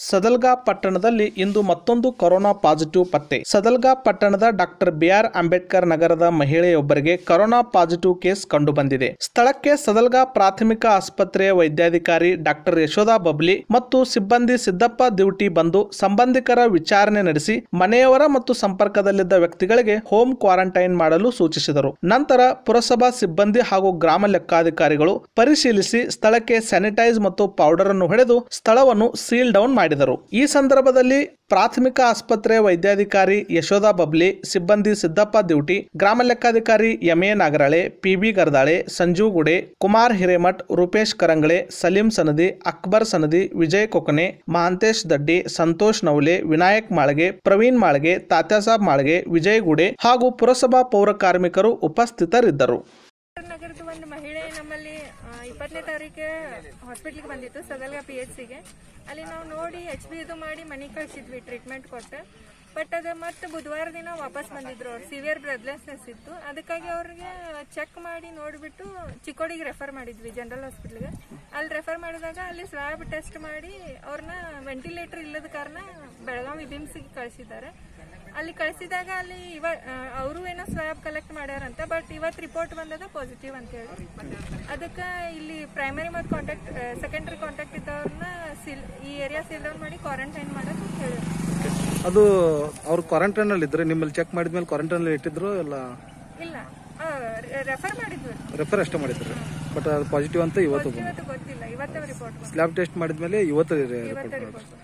ಸದಲ್ಗಾ ಪಟ್ಟಣದಲ್ಲಿ ಇಂದು ಮತ್ತೊಂದು corona positive ಪತ್ತೆ ಸದಲ್ಗಾ ಪಟ್ಟಣದ ಡಾಕ್ಟರ್ ಬಿಆರ್ ಅಂಬೇಡ್ಕರ್ ನಗರದ ಮಹಿಳೆಯೊಬ್ಬರಿಗೆ ಕೊರೋನಾ ಪಾಸಿಟಿವ್ ಕೇಸ್ ಕಂಡುಬಂದಿದೆ ಸ್ಥಳಕ್ಕೆ ಸದಲ್ಗಾ ಪ್ರಾಥಮಿಕ ಆಸ್ಪತ್ರೆಯ ವೈದ್ಯಾಧಿಕಾರಿ ಡಾಕ್ಟರ್ ಯಶೋಧಾ ಬಬ್ಲಿ ಮತ್ತು ಸಿಬ್ಬಂದಿ ಸಿದ್ದಪ್ಪ ಡ್ಯೂಟಿ ಬಂದು ಸಂಬಂಧಿಕರ ವಿಚಾರಣೆ ನಡೆಸಿ ಮನೆಯವರ ಮತ್ತು ಸಂಪರ್ಕದಲ್ಲಿದ್ದ ವ್ಯಕ್ತಿಗಳಿಗೆ ಹೋಮ್ ಕ್ವಾರಂಟೈನ್ ಮಾಡಲು ಸೂಚಿಸಿದರು ನಂತರ ಪುರಸಭಾ ಸಿಬ್ಬಂದಿ ಹಾಗೂ ಗ್ರಾಮ ಲೆಕ್ಕಾಧಿಕಾರಿಗಳು ಪರಿಶೀಲಿಸಿ ಸ್ಥಳಕ್ಕೆ ಸ್ಯಾನಿಟೈಸ್ ಮತ್ತು ಪೌಡರ್ ಅನ್ನು ಹೊಡೆದು ಸ್ಥಳವನ್ನು ಸೀಲ್ ಡೌನ್ ಮಾಡಿದರು ಈ ಸಂದರ್ಭದಲ್ಲಿ ಪ್ರಾಥಮಿಕ ಆಸ್ಪತ್ರೆ ವೈದ್ಯಾಧಿಕಾರಿ ಯಶೋಧಾ ಬಬ್ಲಿ ಸಿಬ್ಬಂದಿ ಸಿದ್ದಪ್ಪ ಡ್ಯೂಟಿ ಗ್ರಾಮ ಲೆಕ್ಕಾಧಿಕಾರಿ ಎಂಎ ನಾಗರಾಳೆ ಪಿಬಿ ಗರ್ದಾಳೆ ಸಂಜು ಗುಡೆ ಕುಮಾರ್ ಹಿರೇಮಠ್ ರೂಪೇಶ್ ಕರಂಗಳೆ ಸಲೀಂ ಸನದಿ ಅಕ್ಬರ್ ಸನದಿ ವಿಜಯ್ ಕೊಕನೆ ಮಹಾಂತೇಶ್ ದಡ್ಡಿ ಸಂತೋಷ್ ನವಲೆ ವಿನಾಯಕ್ ಮಾಳ್ಗೆ ಪ್ರವೀಣ್ ಮಾಳ್ಗೆ ತಾತ್ಯಾಸಾಬ್ ಮಾಳ್ಗೆ ವಿಜಯ್ ಗುಡೆ ಹಾಗೂ ಪುರಸಭಾ ಪೌರ ಕಾರ್ಮಿಕರು ಉಪಸ್ಥಿತರಿದ್ದರು ನಗರದ ಒಂದು ಮಹಿಳೆ ನಮ್ಮಲ್ಲಿ ಇಪ್ಪತ್ತನೇ ತಾರೀಕು ಹಾಸ್ಪಿಟ್ಲಿಗೆ ಬಂದಿತ್ತು ಸದಲ್ಗ ಪಿ ಎಚ್ ಸಿಗೆ ಅಲ್ಲಿ ನಾವು ನೋಡಿ ಎಚ್ ಬಿ ಇದು ಮಾಡಿ ಮನೆಗೆ ಕಳಿಸಿದ್ವಿ ಟ್ರೀಟ್ಮೆಂಟ್ ಕೊಟ್ಟು ಬಟ್ ಅದು ಮತ್ತೆ ಬುಧವಾರ ದಿನ ವಾಪಸ್ ಬಂದಿದ್ರು ಅವ್ರು ಸಿವಿಯರ್ ಬ್ರೆದ್ಲೆಸ್ನೆಸ್ ಇತ್ತು ಅದಕ್ಕಾಗಿ ಅವ್ರಿಗೆ ಚೆಕ್ ಮಾಡಿ ನೋಡಿಬಿಟ್ಟು ಚಿಕ್ಕೋಡಿಗೆ ರೆಫರ್ ಮಾಡಿದ್ವಿ ಜನರಲ್ ಹಾಸ್ಪಿಟ್ಲಿಗೆ ಅಲ್ಲಿ ರೆಫರ್ ಮಾಡಿದಾಗ ಅಲ್ಲಿ ಸ್ವ್ಯಾಬ್ ಟೆಸ್ಟ್ ಮಾಡಿ ಅವ್ರನ್ನ ವೆಂಟಿಲೇಟರ್ ಇಲ್ಲದ ಕಾರಣ ಬೆಳಗಾವಿ ಬಿಮ್ಸ್ಗೆ ಕಳಿಸಿದ್ದಾರೆ ಅಲ್ಲಿ ಕಳಿಸಿದಾಗ ಅಲ್ಲಿ ಇವ ಅವರು ಏನೋ ಸ್ವ್ಯಾಬ್ ಕಲೆಕ್ಟ್ ಮಾಡ್ಯಾರಂತ ಬಟ್ ಇವತ್ತು ರಿಪೋರ್ಟ್ ಬಂದದ ಪಾಸಿಟಿವ್ ಅಂತ ಹೇಳಿ ಅದಕ್ಕೆ ಇಲ್ಲಿ ಪ್ರೈಮರಿ ಮತ್ತು ಕಾಂಟ್ಯಾಕ್ಟ್ ಸೆಕೆಂಡ್ರಿ ಕಾಂಟ್ಯಾಕ್ಟ್ ಇದ್ದವ್ರನ್ನ ಸಿಲ್ ಈ ಏರಿಯಾ ಸೀಲ್ ಡೌನ್ ಮಾಡಿ ಕ್ವಾರಂಟೈನ್ ಮಾಡೋದು ಅಂತ ಹೇಳಿ ಅದು ಅವ್ರು ಕ್ವಾರಂಟೈನ್ ಅಲ್ಲಿ ಇದ್ರೆ ನಿಮ್ಮಲ್ಲಿ ಚೆಕ್ ಮಾಡಿದ್ಮೇಲೆ ಕ್ವಾರಂಟೈನ್ ಅಲ್ಲಿ ಇಟ್ಟಿದ್ರು ಇಲ್ಲ ಇಲ್ಲ ರೆಫರ್ ಮಾಡಿದ್ವಿ ರೆಫರ್ ಅಷ್ಟೇ ಮಾಡಿದ್ರು ಬಟ್ ಅದು ಪಾಸಿಟಿವ್ ಅಂತ ಇವತ್ತು ಇವತ್ತು ಗೊತ್ತಿಲ್ಲ ಇವತ್ತೇ ರಿಪೋರ್ಟ್ ಸ್ಲ್ಯಾಬ್ ಟೆಸ್ಟ್ ಮಾಡಿದ್ಮೇಲೆ ಇವತ್ತು ಇವತ್ತೇ ರಿಪೋರ್ಟ್